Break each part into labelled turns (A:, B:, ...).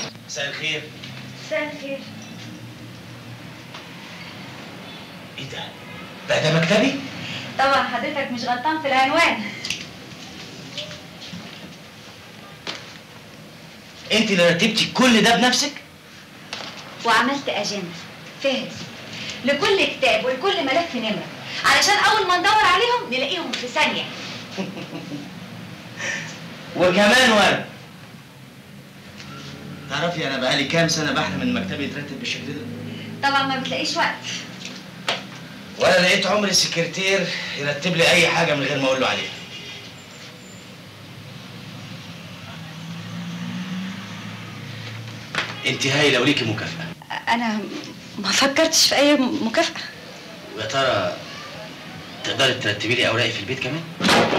A: مساء الخير
B: مساء الخير
A: ايه ده؟ بقى ده مكتبي؟
B: طبعا حضرتك مش غلطان في العنوان
A: انت اللي رتبتي كل ده بنفسك؟
B: وعملت اجنده فهرس لكل كتاب ولكل ملف نمره علشان اول ما ندور عليهم نلاقيهم في ثانيه
A: وكمان ورق تعرفي انا بقالي كام سنه بحلم ان مكتبي يترتب بالشكل ده
B: طبعا ما بتلاقيش وقت
A: ولا لقيت عمري سكرتير يرتب لي اي حاجه من غير ما اقول له عليها انت هايله وليكي مكافاه
B: انا ما فكرتش في اي مكافاه
A: ويا ترى تقدري ترتبي لي اوراقي في البيت كمان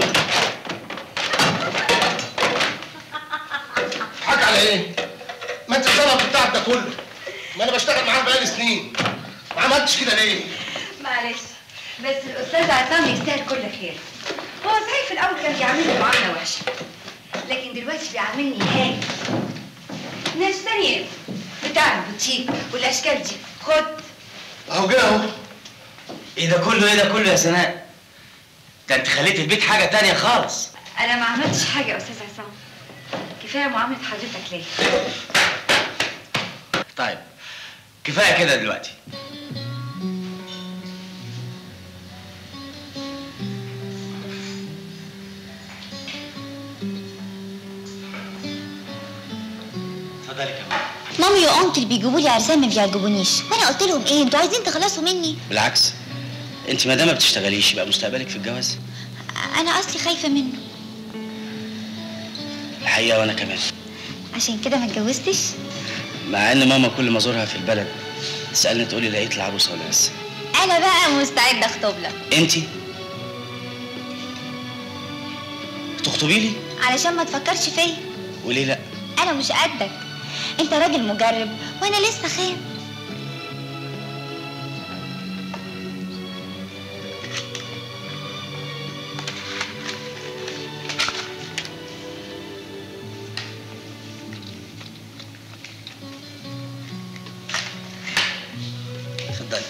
C: حاج على ايه؟ ما انت السبب بتاعك ده كله ما انا بشتغل معاه بقالي سنين ما عملتش كده ليه؟
B: معلش بس الاستاذ عصام يستاهل كل خير هو صحيح في الاول كان بيعاملني معامله وحشه لكن دلوقتي بيعاملني هايل ناس تانية بتاع البوتيك والاشكال دي خد
C: اهو جه اهو
A: ايه ده كله ايه ده كله يا سناء ده انت خليت البيت حاجه تانية خالص
B: انا ما عملتش حاجه يا استاذ عصام كفايه معامله حضرتك ليا
A: طيب كفايه كده دلوقتي اتفضلي كمان
D: مامي وانكل بيجيبوا لي عرسان ما بيعجبونيش وانا قلت لهم ايه انتوا عايزين تخلصوا مني
A: بالعكس انت ما دام ما بتشتغليش يبقى مستقبلك في الجواز
D: انا اصلي خايفه منه
A: الحقيقه وانا كمان
D: عشان كده ما اتجوزتش
A: مع ان ماما كل ما ازورها في البلد تسالني تقولي لقيت العروسه ولا لسه
D: انا بقى مستعده اخطب لك
A: انت تخطبي لي
D: علشان ما تفكرش فيا
A: وليه لا
D: انا مش قدك انت راجل مجرب وانا لسه خام
A: اتفضلي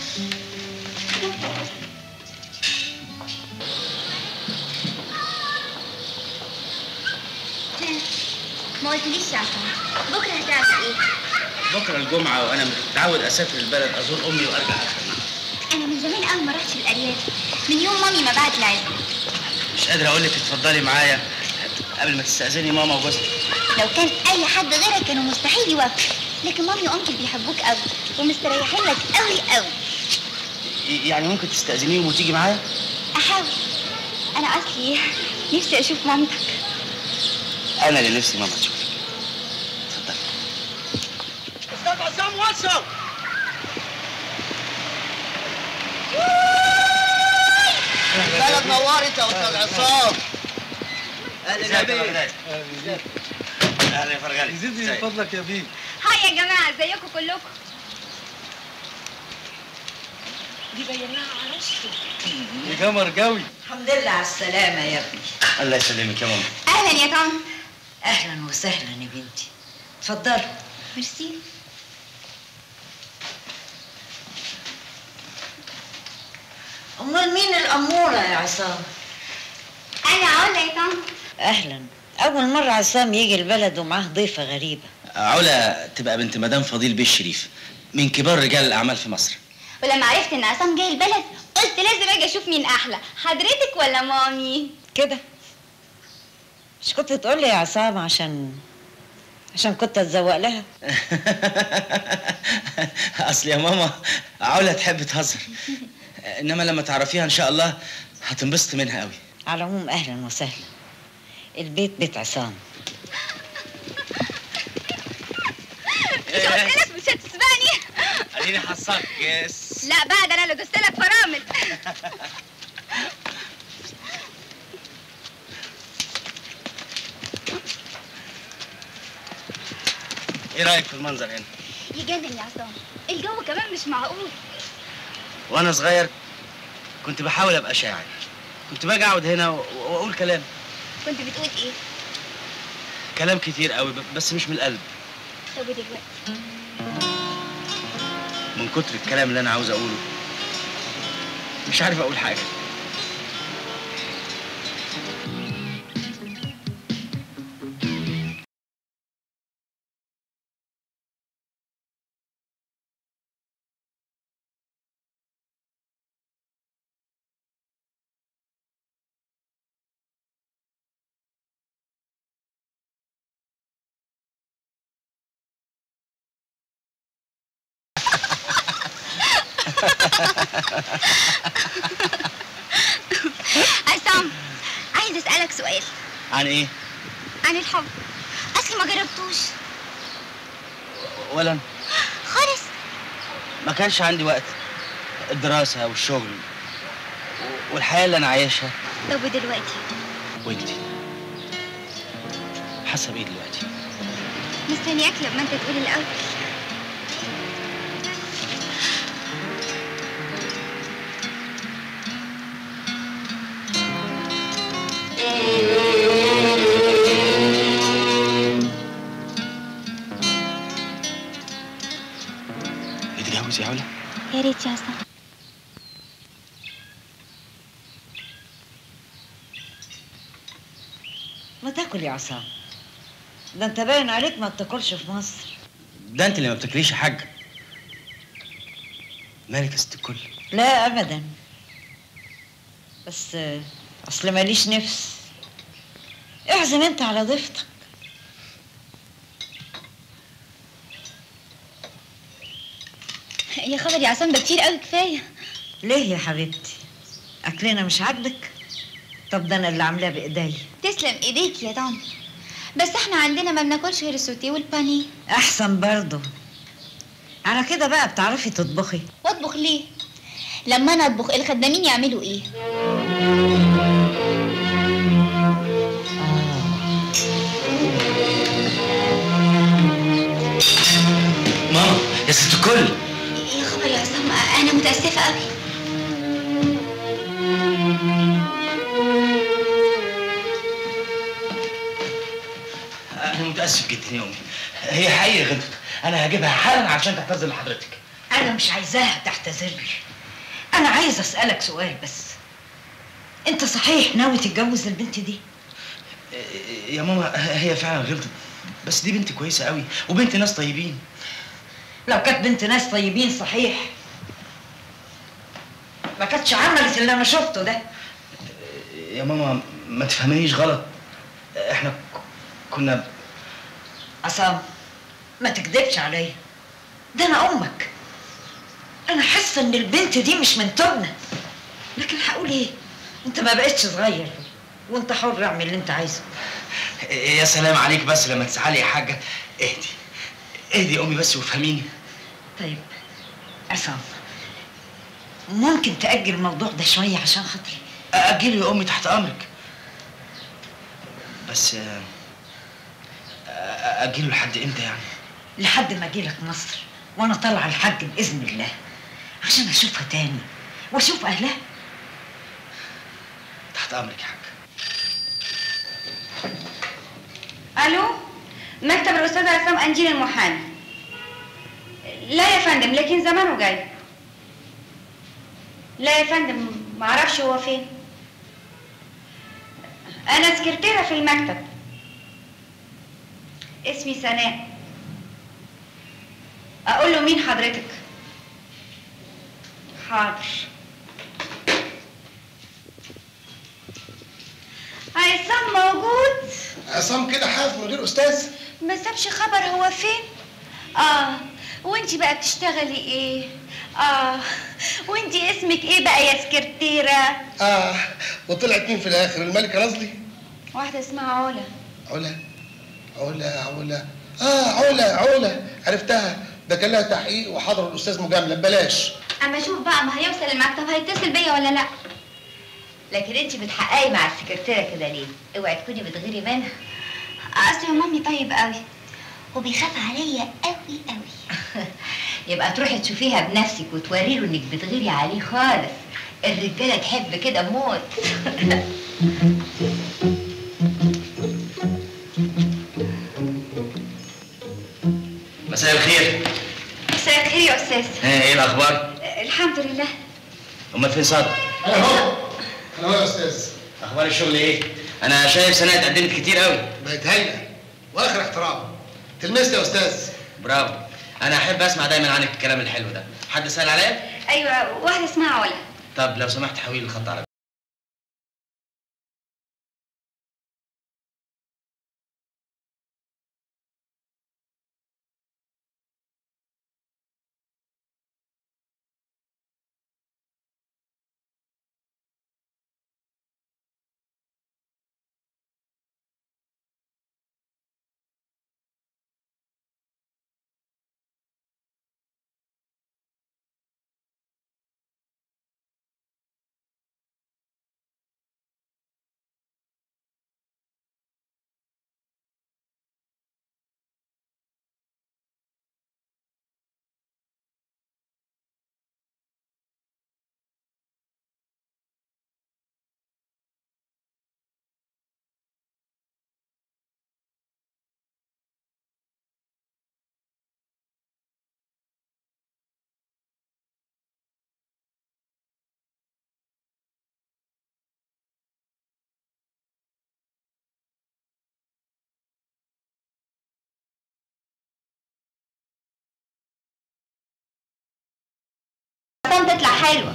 D: ما قلتليش يا عصام بكره هتعمل ايه
A: بكره الجمعه وانا متعود اسافر البلد ازور امي وارجع افهم
D: انا من زمان قوي ما رحتش الارياف من يوم مامي ما بعت العزم
A: مش قادر اقول لك اتفضلي معايا قبل ما تستاذني ماما وجوزها
D: لو كان اي حد غيرك كانوا مستحيل يوافقوا لكن مامي وانكل بيحبوك قوي ومستريحين لك قوي قوي
A: يعني ممكن تستاذنيهم وتيجي معايا
D: احاول انا اصلي نفسي اشوف مامتك
A: انا اللي نفسي ماما تشوفك اتفضلي
C: استاذ عصام وصل البلد نورت يا استاذ عصام
A: اهلا يا بيه اهلا يا فرغلي
E: يزيد من
A: ازيك؟
E: فضلك يا بيه
D: هاي يا جماعه ازيكم كلكم
E: يا قمر قوي
F: الحمد لله على السلامة يا ابني
A: الله يسلمك يا ماما
D: اهلا يا طنط
F: أهلا وسهلا يا بنتي اتفضلوا
D: ميرسي
F: أمال مين الأمورة يا عصام؟
D: انا علا يا طنط
F: أهلا أول مرة عصام يجي البلد ومعاه ضيفة غريبة
A: علا تبقى بنت مدام فضيل بيه الشريف من كبار رجال الاعمال في مصر
D: ولما عرفت ان عصام جاي البلد قلت لازم اجي اشوف مين احلى حضرتك ولا مامي
F: كده مش كنت تقول لي يا عصام عشان عشان كنت اتزوق لها
A: اصل يا ماما علا تحب تهزر انما لما تعرفيها ان شاء الله هتنبسط منها قوي
F: على العموم أهلا وسهلا البيت بيت عصام
D: مش قلت لك مش هتسبقني
A: اديني حصاك يس
D: لا بقى ده انا اللي دوست لك فرامل
A: ايه رايك في المنظر هنا
D: يجنن يا عصام الجو كمان مش معقول
A: وانا صغير كنت بحاول ابقى شاعر كنت باجي اقعد هنا و- واقول كلام
D: كنت بتقول ايه
A: كلام كتير قوي ب- بس مش من القلب
D: طب ودلوقتي
A: من كتر الكلام اللي انا عاوز اقوله مش عارف اقول حاجه
D: عصام عايز اسالك سؤال
A: عن ايه
D: عن الحب اصلي ما جربتوش
A: ولا أنا.
D: خالص
A: ما كانش عندي وقت الدراسه والشغل والحياه اللي انا عايشها
D: طب ودلوقتي
A: وجدي حاسه بايه دلوقتي
D: مستنياك لما انت تقول الاول
A: نتجوز يا علا
D: يا ريت يا عصام
F: ما تاكل يا عصام ده انت باين عليك ما بتاكلش في مصر
A: ده انت اللي ما بتاكليش يا حاج مالك يا ست الكل
F: لا ابدا بس آه، اصل ماليش نفس اعزم انت على ضيفتك
D: يا خبر يا عصام ده كتير قوي كفايه
F: ليه يا حبيبتي اكلنا مش عاجبك طب ده انا اللي عاملاه بايديا
D: تسلم ايديك يا طنط بس احنا عندنا ما بناكلش غير السوتيه والبانيه
F: احسن برضه على كده بقى بتعرفي تطبخي
D: واطبخ ليه لما انا اطبخ الخدامين يعملوا ايه
A: ماما يا ست الكل
D: يا خبر يا عصام انا متاسفه قوي
A: انا متاسف جدا يا امي هي حقيقه غلطت انا هجيبها حالا عشان تعتذر لحضرتك
F: انا مش عايزاها تعتذر لي انا عايزه اسالك سؤال بس انت صحيح ناوي تتجوز البنت دي
A: يا ماما هي فعلا غلطت بس دي بنت كويسه قوي وبنت ناس طيبين
F: لو كانت بنت ناس طيبين صحيح ما كانتش عملت اللي انا شفته ده
A: يا ماما ما تفهمنيش غلط احنا ك- كنا
F: عصام ما تكذبش عليا ده انا امك انا حاسه ان البنت دي مش من تبنا لكن هقول ايه انت ما بقتش صغير وانت حر اعمل اللي انت عايزه
A: يا سلام عليك بس لما تزعلي يا حاجه اهدي اهدي يا امي بس وافهميني
F: طيب عصام ممكن تأجل الموضوع ده شوية عشان خاطري
A: اجلي يا امي تحت امرك بس آه، آه، اجله لحد امتى يعني
F: لحد ما اجيلك مصر وانا طالعة الحج بإذن الله عشان اشوفها تاني واشوف اهلها
A: تحت امرك يا حاجه
B: الو مكتب الاستاذ عصام انجيل المحامي لا يا فندم لكن زمانه جاي لا يا فندم معرفش هو فين انا سكرتيرة في المكتب اسمي سناء اقول له مين حضرتك حاضر عصام موجود
C: عصام كده حاف من غير استاذ
B: ما سابش خبر هو فين اه وانتي بقى بتشتغلي ايه اه وانتي اسمك ايه بقى يا سكرتيرة
C: اه وطلعت مين في الاخر الملكه نظلي
B: واحدة اسمها علا
C: علا علا علا اه علا علا عرفتها ده كان لها تحقيق وحضر الاستاذ مجامله ببلاش
B: اما اشوف بقى ما هيوصل المكتب هيتصل بيا ولا لا
G: لكن انت بتحققي مع السكرتيره كده ليه؟ اوعي تكوني بتغيري منها
B: اصل يا مامي طيب قوي
D: وبيخاف عليا قوي قوي
G: يبقى تروحي تشوفيها بنفسك وتوري له انك بتغيري عليه خالص الرجاله تحب كده موت
A: مساء الخير
B: مساء الخير يا استاذ
A: ها ايه الاخبار
B: الحمد لله
A: امال فين صادق
C: انا اهو انا اهو يا استاذ
A: اخبار الشغل ايه انا شايف سنه اتقدمت كتير قوي
C: بقت هايله واخر احترام تلمسني يا استاذ
A: برافو انا احب اسمع دايما عنك الكلام الحلو ده حد سال عليا
B: ايوه واحده اسمها علا
A: طب لو سمحت حويل الخط على
B: عشان تطلع حلوه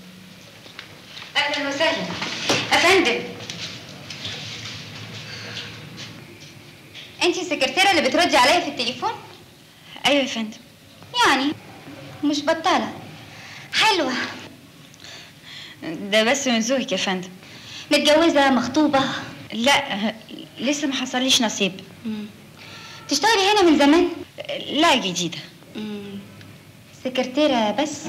B: اهلا وسهلا افندم انت السكرتيره اللي بتردي عليا في التليفون
H: ايوه يا فندم
B: يعني مش بطاله حلوه
H: ده بس من ذوقك يا فندم
B: متجوزه مخطوبه
H: لا لسه ما حصليش نصيب
B: تشتغلي هنا من زمان
H: لا جديدة
B: سكرتيره بس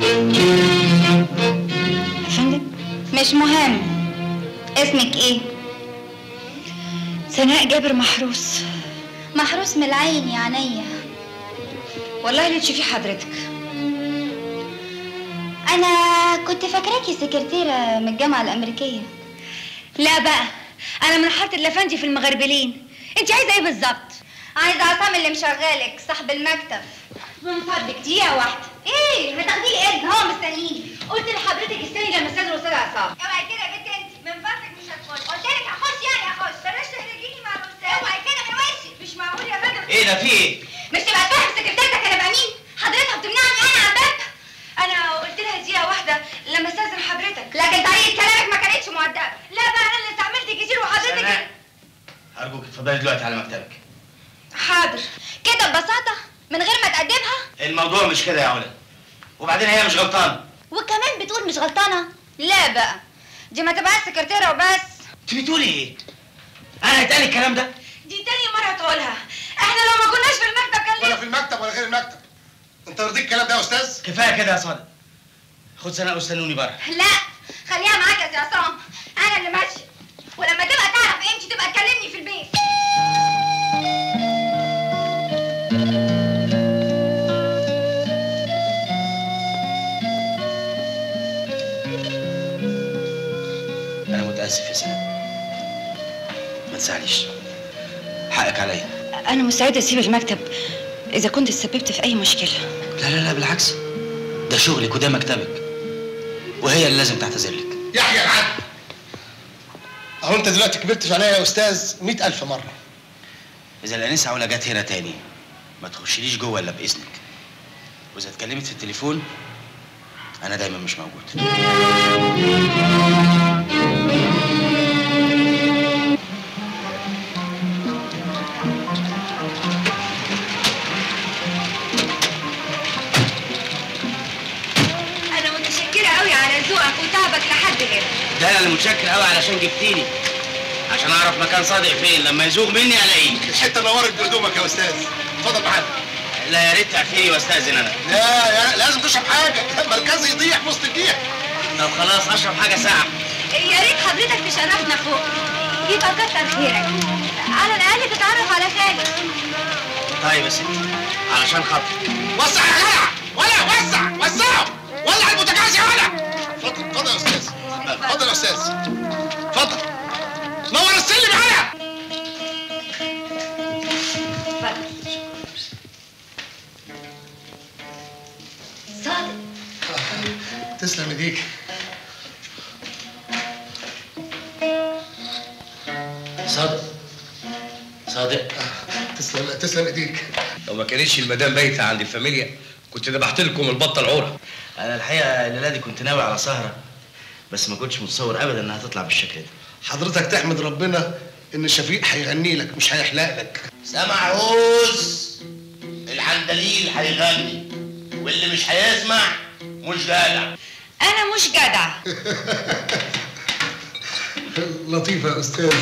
H: يا فندم
B: مش مهم اسمك ايه
H: سناء جابر محروس
B: محروس من العين يا عينيا
H: والله اللي تشوفيه حضرتك
B: انا كنت فاكراكي سكرتيره من الجامعه الامريكيه
H: لا بقى انا من حاره الافندي في المغربلين انت عايزه ايه بالظبط
B: عايزه عصام اللي مشغلك صاحب المكتب من فضلك دقيقه واحده ايه هتاخدي لي اذن هو مستنيني قلت لحضرتك استني لما استاذن الاستاذ عصام اوعي كده يا بنت انت من فضلك مش هتخش قلت لك هخش يعني هخش بلاش تهرجيني مع الاستاذ اوعي كده من وشي مش معقول يا فندم
A: ايه ده في ايه
B: مش تبقى فاهم سكرتيرتك انا بقى مين حضرتك بتمنعني انا عن باب انا قلت لها دقيقه واحده لما استاذن حضرتك لكن طريقه كلامك ما كانتش مؤدبه لا بقى انا اللي استعملت كتير وحضرتك
A: سناء ارجوك اتفضلي دلوقتي على مكتبك
B: حاضر كده ببساطه من غير ما تقدمها
A: الموضوع مش كده يا علا وبعدين هي مش غلطانه
B: وكمان بتقول مش غلطانه لا بقى دي ما تبقاش سكرتيره وبس
A: انت بتقولي ايه انا هيتقال الكلام ده
B: دي تاني مره تقولها احنا لو ما كناش في المكتب كان
C: ولا
B: ليه
C: في المكتب ولا غير المكتب انت يرضيك الكلام ده يا استاذ
A: كفايه كده يا صادق خد سناء واستنوني بره
B: لا خليها معاك يا سي عصام انا اللي ماشيه ولما تبقى تعرف امتى تبقى تكلمني في البيت
A: انا متاسف يا سناء ما تزعليش حقك عليا
H: انا مستعده اسيب المكتب اذا كنت تسببت في اي مشكله
A: لا لا لا بالعكس ده شغلك وده مكتبك وهي اللي لازم تعتذر لك
C: يحيى العدل اهو انت دلوقتي كبرت عليا يا استاذ مئة ألف مرة
A: اذا الانسه علا جت هنا تاني ما تخشليش جوه الا باذنك واذا اتكلمت في التليفون انا دايما مش موجود
B: انا متشكره قوي على ذوقك وتعبك لحد هنا
A: ده انا اللي متشكر قوي علشان جبتيني عشان اعرف مكان صادق فين لما يزوغ مني الاقيه
C: الحتة نورت بهدومك يا استاذ اتفضل معانا
A: لا يا ريت تعفيني واستاذن انا
C: لا يا لازم تشرب حاجة مركزي يضيع في وسط الجيع
A: طب خلاص اشرب حاجه ساعه
B: يا ريت حضرتك تشرفنا فوق يبقى كتر خيرك على الاقل تتعرف على خالد
A: طيب يا ستي علشان خاطري
C: وسع يا جدع ولا وسع وسعه ولع البوتاجاز يا ولا اتفضل اتفضل يا استاذ اتفضل يا استاذ اتفضل نور السلم معايا تسلم ايديك
A: صادق صادق
C: تسلم تسلم ايديك
E: لو ما كانتش المدام بايته عند الفاميليا كنت ذبحت لكم البطه العوره
A: انا الحقيقه الليله دي كنت ناوي على سهره بس ما كنتش متصور ابدا انها تطلع بالشكل ده
C: حضرتك تحمد ربنا ان شفيق هيغني لك مش هيحلق لك
I: سمعوز الحندليل هيغني واللي مش هيسمع مش جدع
B: انا مش جدع
C: لطيفه يا استاذ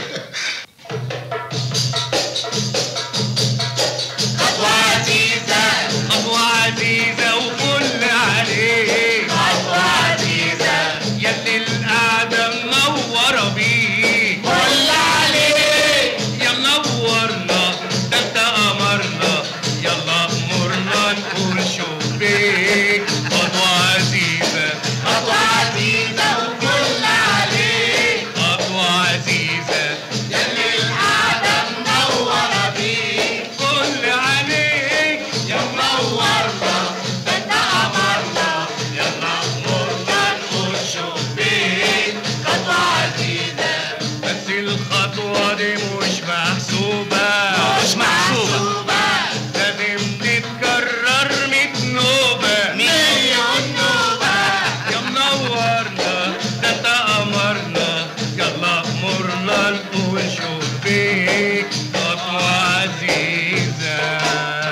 E: خطوه عزيزه وكل عليه خطوه عزيزه يلي القعده منوره بيه كل عليه يا منورنا ده انت قمرنا يلا امورنا نقول شو بيك خطوه عزيزه خطوه عزيزه وكل عليه خطوه عزيزه يلي القعده منوره بيه كل عليك يا منورنا ده انت قمرنا يلا امورنا نقول شو بيك خطوه عزيزه بس الخطوه دي مش محسوبه مش محسوبه لازم تتكرر ميت نوبه مليون نوبه يا منورنا ده انت قمرنا يلا امورنا نقول شو بيك خطوه عزيزه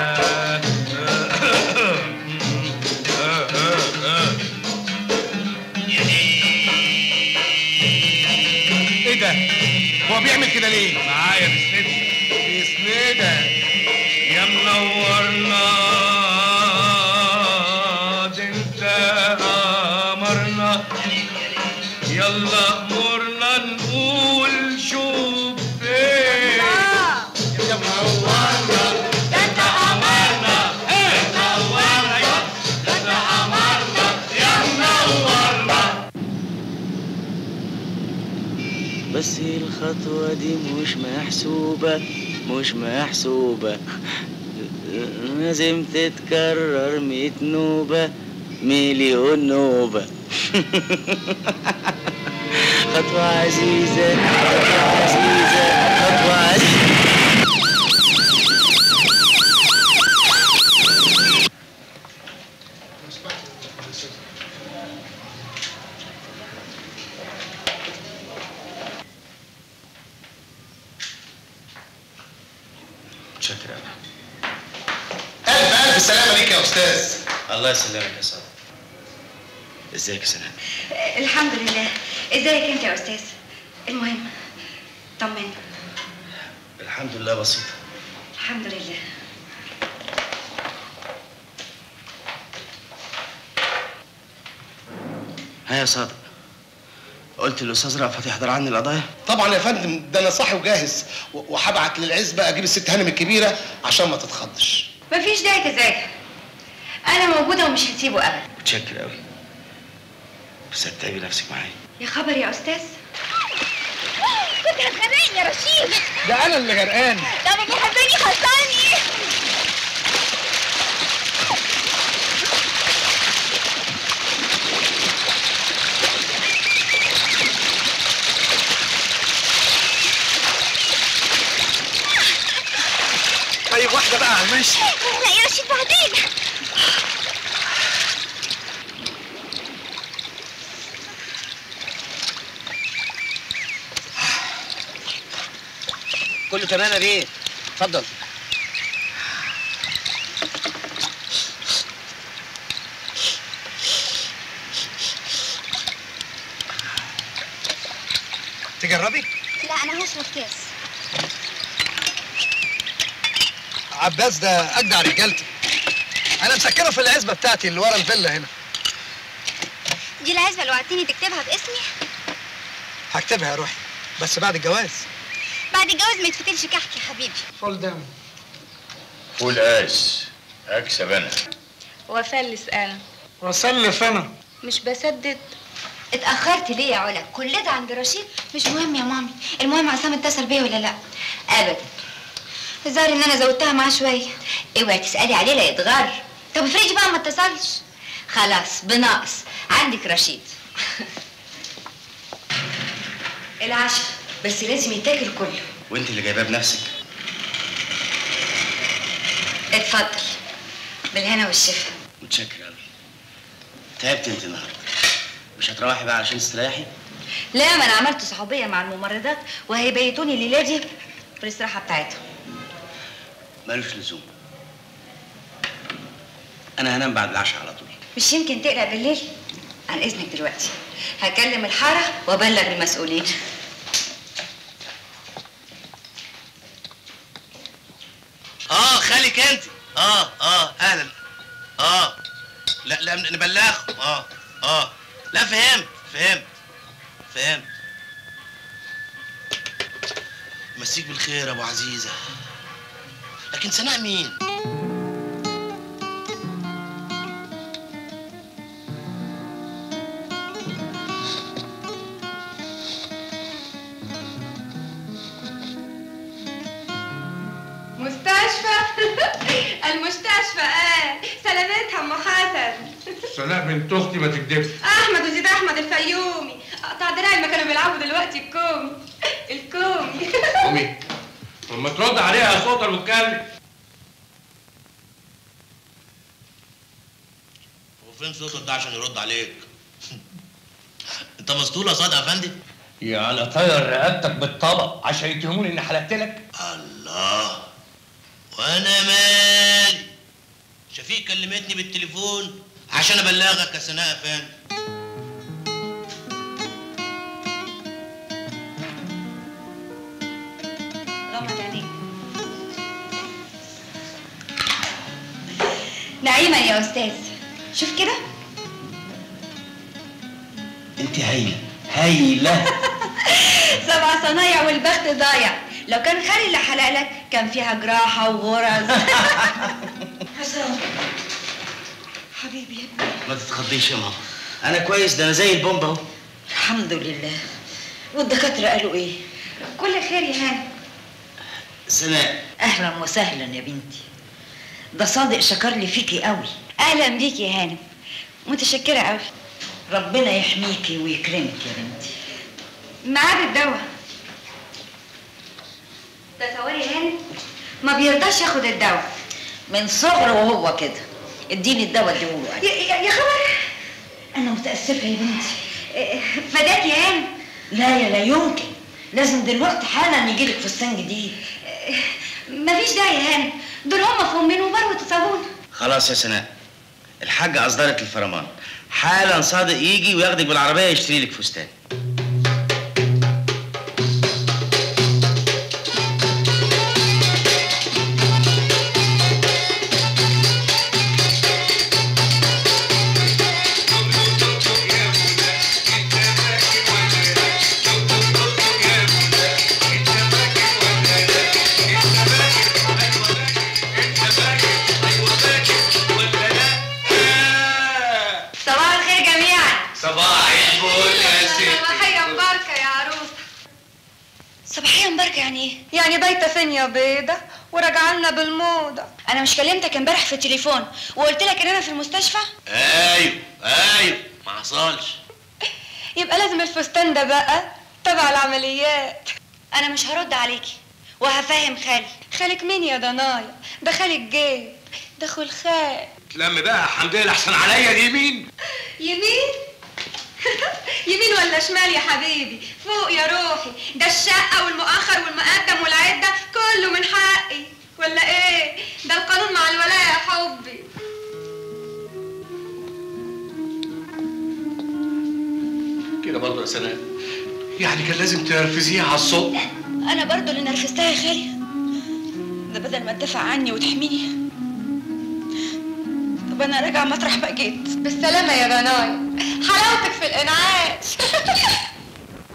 C: ايه ده هو بيعمل كده ليه
E: معايا بسندي بسندة يا منورنا ده انت قمرنا يلا امورنا نقول شوف فين يا منورنا ده انت قمرنا انت نورنا ده انت قمرنا يا منورنا
A: بس الخطوة دي مش محسوبة مش محسوبة لازم تتكرر ميت نوبة مليون نوبة خطوة عزيزة خطوة عزيزة خطوة عزيزة متشكر أوي
C: الف الف سلامه ليك يا استاذ
A: الله يسلمك يا صاحبي ازيك يا سلام
B: الحمد لله ازيك انت يا استاذ المهم طمني
A: الحمد لله بسيطة
B: الحمد لله
A: ها يا صادق قلت للاستاذ رأفت يحضر عني القضايا
C: طبعا يا فندم ده انا صاحي وجاهز و- وهبعت للعزبه اجيب الست هانم الكبيره عشان ما تتخضش
B: مفيش داعي تزعج انا موجوده ومش هسيبه ابدا
A: متشكر قوي بس هتتعبي نفسك معايا
B: يا خبر يا استاذ
D: كنت هتغرقني يا رشيد
E: ده انا اللي غرقان
D: لما بيحبني خلصاني
E: طيب واحده بقى على المشي
D: لا يا رشيد بعدين
A: كله تمام يا بيه اتفضل
E: تجربي
D: لا انا هشرب كاس
E: عباس ده اجدع رجالتي انا مسكنه في العزبه بتاعتي اللي ورا الفيلا هنا
D: دي العزبه اللي وعدتني تكتبها باسمي
E: هكتبها يا روحي بس بعد الجواز
D: بعد الجواز ما يتفتلش كحك يا حبيبي
E: فول داون
I: فول قاس اكسب انا
J: وافلس انا
E: واسلف انا
J: مش بسدد
B: اتاخرت ليه يا علا كل ده عند رشيد
D: مش مهم يا مامي المهم عصام اتصل بيا ولا لا
B: ابدا
D: الظاهر ان انا زودتها معاه شويه
B: اوعي تسالي عليه لا يتغر
D: طب افرضي بقى ما اتصلش
H: خلاص بناقص عندك رشيد
B: العشاء بس لازم يتاكل كله
A: وانت اللي جايباه بنفسك
B: اتفضل بالهنا والشفا
A: متشكر قوي تعبت انت النهارده مش هتروحي بقى علشان تستريحي
B: لا ما انا عملت صحوبيه مع الممرضات وهيبيتوني الليله دي في الاستراحه بتاعتهم
A: ملوش لزوم انا هنام بعد العشاء على طول
B: مش يمكن تقلق بالليل عن اذنك دلوقتي هكلم الحاره وابلغ المسؤولين
I: اه خالك انت اه اه اهلا اه لا لا نبلغهم اه اه لا فهمت فهمت فهمت مسيك بالخير يا ابو عزيزه لكن سناء مين
J: مستشفى المستشفى اه سلامتها ام حسن
K: سناء بنت اختي ما تكدبش
J: احمد وزيد احمد الفيومي قطع دراعي ما كانوا بيلعبوا دلوقتي الكومي الكومي
K: امي لما ترد عليها يا صوت المتكلم
I: وفين صوتك ده عشان يرد عليك انت مسطول يا صادق يا فندم
K: يعني طير رقبتك بالطبق عشان يتهموني اني حلقت لك
I: الله وانا مالي شفيق كلمتني بالتليفون عشان ابلغك يا سناء يا فندم
B: غمض عينيك نعيما يا استاذ شوف كده
A: انت هايله هايله
B: سبع صنايع والبخت ضايع لو كان خالي اللي حلق لك كان فيها جراحه وغرز
F: حسام حبيبي يا ابني
A: ما تتخضيش يا ماما انا كويس ده انا زي البومب اهو
F: الحمد لله والدكاتره قالوا ايه
B: كل خير يا هاني
A: سناء
F: اهلا وسهلا يا بنتي ده صادق شكر لي فيكي قوي
B: اهلا بيكي يا هانم متشكره قوي
F: ربنا يحميكي ويكرمك يا بنتي
B: ميعاد الدواء تصوري يا هانم ما بيرضاش ياخد الدواء
F: من صغره وهو كده اديني الدواء اديهوله
B: يا, يا يا خبر
F: انا متاسفه يا بنتي
B: إيه، فداك يا هانم
F: لا يا لا يمكن لازم دلوقتي حالا يجيلك فستان جديد
B: إيه، مفيش داعي يا هانم دول هم فهمين وبروة صابون
A: خلاص يا سناء الحاجة أصدرت الفرمان حالا صادق يجي وياخدك بالعربية يشتري لك فستان
B: صباح الخير جميعا
K: صباح الفل يا ست
J: صباحية مباركة يا عروسة
B: صباحية مباركة يعني ايه؟
J: يعني بايتة فين يا بيضة وراجعة لنا بالموضة
B: أنا مش كلمتك امبارح في التليفون وقلت لك إن أنا في المستشفى؟
I: ايوه ايوه ما حصلش
J: يبقى لازم الفستان ده بقى تبع العمليات
B: أنا مش هرد عليكي وهفهم خالي
J: خالك مين يا ضنايا ده خالك جيب ده خو الخال
K: تلم بقى الحمد لله احسن عليا اليمين
J: يمين يمين ولا شمال يا حبيبي فوق يا روحي ده الشقة والمؤخر والمقدم والعدة كله من حقي ولا ايه ده القانون مع الولاء يا حبي
K: كده برضه يا سناء يعني كان لازم تنرفزيها على الصبح
B: أنا برضو اللي نرفزتها يا خالي ده بدل ما تدافع عني وتحميني طب أنا راجعة مطرح ما جيت
J: بالسلامة يا ضنايا حلاوتك في الإنعاش